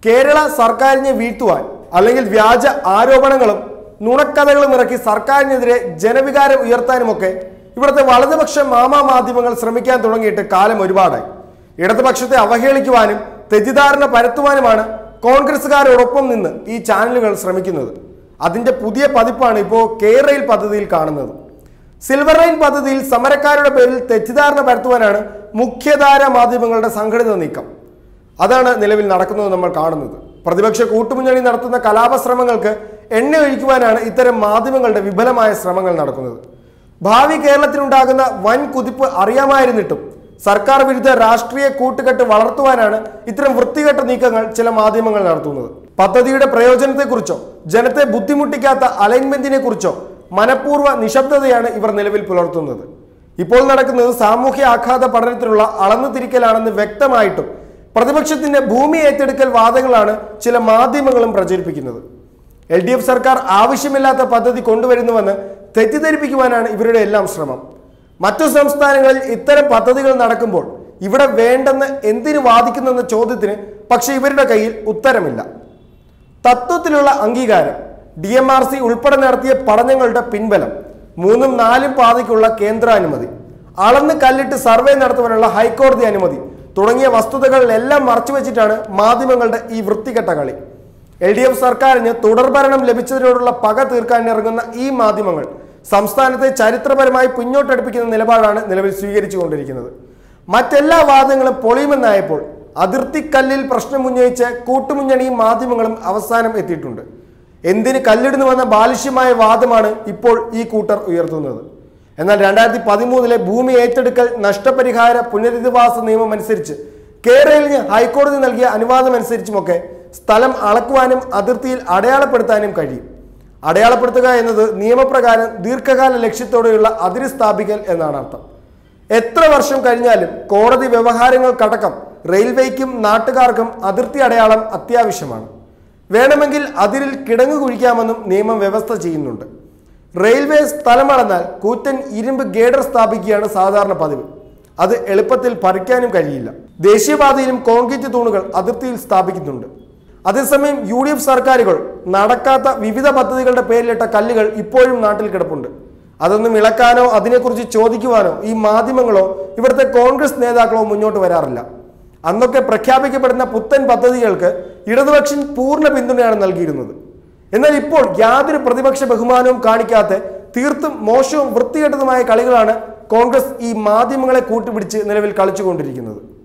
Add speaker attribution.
Speaker 1: കേരള സർക്കാരിനെ വീഴ്ത്തുവാൻ അല്ലെങ്കിൽ വ്യാജ ആരോപണങ്ങളും നുണക്കഥകളും ഇറക്കി സർക്കാരിനെതിരെ ജനവികാരം ഉയർത്താനുമൊക്കെ ഇവിടുത്തെ വലതുപക്ഷ മാമാ മാധ്യമങ്ങൾ ശ്രമിക്കാൻ തുടങ്ങിയിട്ട് കാലം ഒരുപാടായി ഇടതുപക്ഷത്തെ അവഹേളിക്കുവാനും തെറ്റിദ്ധാരണ പരത്തുവാനുമാണ് കോൺഗ്രസുകാരോടൊപ്പം നിന്ന് ഈ ചാനലുകൾ ശ്രമിക്കുന്നത് അതിന്റെ പുതിയ പതിപ്പാണ് ഇപ്പോൾ കേരയിൽ പദ്ധതിയിൽ കാണുന്നത് സിൽവർ ലൈൻ പദ്ധതിയിൽ സമരക്കാരുടെ പേരിൽ തെറ്റിദ്ധാരണ പരത്തുവാനാണ് മുഖ്യധാര മാധ്യമങ്ങളുടെ സംഘടിത നീക്കം അതാണ് നിലവിൽ നടക്കുന്നത് നമ്മൾ കാണുന്നത് പ്രതിപക്ഷ കൂട്ടുമുന്നണി നടത്തുന്ന കലാപശ്രമങ്ങൾക്ക് എണ്ണ ഒഴിക്കുവാനാണ് ഇത്തരം മാധ്യമങ്ങളുടെ വിഫലമായ ശ്രമങ്ങൾ നടക്കുന്നത് ഭാവി കേരളത്തിനുണ്ടാകുന്ന വൻ കുതിപ്പ് അറിയാമായിരുന്നിട്ടും സർക്കാർ വിരുദ്ധ രാഷ്ട്രീയ കൂട്ടുകെട്ട് വളർത്തുവാനാണ് ഇത്തരം വൃത്തികെട്ട നീക്കങ്ങൾ ചില മാധ്യമങ്ങൾ നടത്തുന്നത് പദ്ധതിയുടെ പ്രയോജനത്തെക്കുറിച്ചോ ജനത്തെ ബുദ്ധിമുട്ടിക്കാത്ത അലൈൻമെന്റിനെ കുറിച്ചോ മനഃപൂർവ്വ നിശബ്ദതയാണ് ഇവർ നിലവിൽ പുലർത്തുന്നത് ഇപ്പോൾ നടക്കുന്നത് സാമൂഹ്യ ആഘാത പഠനത്തിനുള്ള അളന്നു തിരിക്കലാണെന്ന് വ്യക്തമായിട്ടും പ്രതിപക്ഷത്തിന്റെ ഭൂമി ഏറ്റെടുക്കൽ വാദങ്ങളാണ് ചില മാധ്യമങ്ങളും പ്രചരിപ്പിക്കുന്നത് എൽ ഡി എഫ് സർക്കാർ ആവശ്യമില്ലാത്ത പദ്ധതി കൊണ്ടുവരുന്നുവെന്ന് തെറ്റിദ്ധരിപ്പിക്കുവാനാണ് ഇവരുടെ എല്ലാം ശ്രമം മറ്റു സംസ്ഥാനങ്ങളിൽ ഇത്തരം പദ്ധതികൾ നടക്കുമ്പോൾ ഇവിടെ വേണ്ടെന്ന് എന്തിനു വാദിക്കുന്നെന്ന ചോദ്യത്തിന് പക്ഷെ ഇവരുടെ കയ്യിൽ ഉത്തരമില്ല തത്വത്തിലുള്ള അംഗീകാരം ഡി എം ആർ സി ഉൾപ്പെടെ നടത്തിയ പഠനങ്ങളുടെ പിൻബലം മൂന്നും നാലും പാതയ്ക്കുള്ള കേന്ദ്രാനുമതി അളന്ന് കല്ലിട്ട് സർവേ നടത്തുവാനുള്ള ഹൈക്കോടതി അനുമതി തുടങ്ങിയ വസ്തുതകളിലെല്ലാം മറച്ചുവെച്ചിട്ടാണ് മാധ്യമങ്ങളുടെ ഈ വൃത്തികെട്ട കളി എൽ ഡി എഫ് സർക്കാരിന് തുടർഭരണം ലഭിച്ചതിനോടുള്ള പക തീർക്കാൻ ഇറങ്ങുന്ന ഈ മാധ്യമങ്ങൾ സംസ്ഥാനത്തെ ചരിത്രപരമായി പിന്നോട്ടടുപ്പിക്കുന്ന നിലപാടാണ് നിലവിൽ സ്വീകരിച്ചുകൊണ്ടിരിക്കുന്നത് മറ്റെല്ലാ വാദങ്ങളും പൊളിയുമെന്നായപ്പോൾ അതിർത്തിക്കല്ലിൽ പ്രശ്നം ഉന്നയിച്ച് കൂട്ടുമുന്നണിയും മാധ്യമങ്ങളും അവസാനം എത്തിയിട്ടുണ്ട് എന്തിന് കല്ലിടുന്നുവെന്ന ബാലിഷ്യമായ വാദമാണ് ഇപ്പോൾ ഈ കൂട്ടർ ഉയർത്തുന്നത് എന്നാൽ രണ്ടായിരത്തി പതിമൂന്നിലെ ഭൂമി ഏറ്റെടുക്കൽ നഷ്ടപരിഹാര പുനരധിവാസ നിയമം അനുസരിച്ച് കേരളത്തിന് ഹൈക്കോടതി നൽകിയ അനുവാദം അനുസരിച്ചുമൊക്കെ സ്ഥലം അളക്കുവാനും അതിർത്തിയിൽ അടയാളപ്പെടുത്താനും കഴിയും അടയാളപ്പെടുത്തുക എന്നത് നിയമപ്രകാരം ദീർഘകാല ലക്ഷ്യത്തോടെയുള്ള അതിര് സ്ഥാപിക്കൽ എന്നാണ് അർത്ഥം എത്ര വർഷം കഴിഞ്ഞാലും കോടതി വ്യവഹാരങ്ങൾക്കടക്കം റെയിൽവേക്കും നാട്ടുകാർക്കും അതിർത്തി അടയാളം അത്യാവശ്യമാണ് വേണമെങ്കിൽ അതിരിൽ കിടങ്ങു കുഴിക്കാമെന്നും നിയമം വ്യവസ്ഥ ചെയ്യുന്നുണ്ട് റെയിൽവേ സ്ഥലം അളന്നാൽ കൂറ്റൻ ഇരുമ്പ് ഗേഡർ സ്ഥാപിക്കുകയാണ് സാധാരണ പതിവ് അത് എളുപ്പത്തിൽ പറിക്കാനും കഴിയില്ല ദേശീയപാതയിലും കോൺക്രീറ്റ് തൂണുകൾ അതിർത്തിയിൽ സ്ഥാപിക്കുന്നുണ്ട് അതേസമയം യു ഡി എഫ് സർക്കാരുകൾ നടക്കാത്ത വിവിധ പദ്ധതികളുടെ പേരിലിട്ട കല്ലുകൾ ഇപ്പോഴും നാട്ടിൽ കിടപ്പുണ്ട് അതൊന്നും ഇളക്കാനോ അതിനെക്കുറിച്ച് ചോദിക്കുവാനോ ഈ മാധ്യമങ്ങളോ ഇവിടുത്തെ കോൺഗ്രസ് നേതാക്കളോ മുന്നോട്ട് വരാറില്ല അന്നൊക്കെ പ്രഖ്യാപിക്കപ്പെടുന്ന പുത്തൻ പദ്ധതികൾക്ക് ഇടതുപക്ഷം പൂർണ്ണ പിന്തുണയാണ് നൽകിയിരുന്നത് എന്നാൽ ഇപ്പോൾ യാതൊരു പ്രതിപക്ഷ ബഹുമാനവും കാണിക്കാത്ത തീർത്തും മോശവും വൃത്തികെട്ടതുമായ കളികളാണ് കോൺഗ്രസ് ഈ മാധ്യമങ്ങളെ കൂട്ടുപിടിച്ച് നിലവിൽ കളിച്ചുകൊണ്ടിരിക്കുന്നത്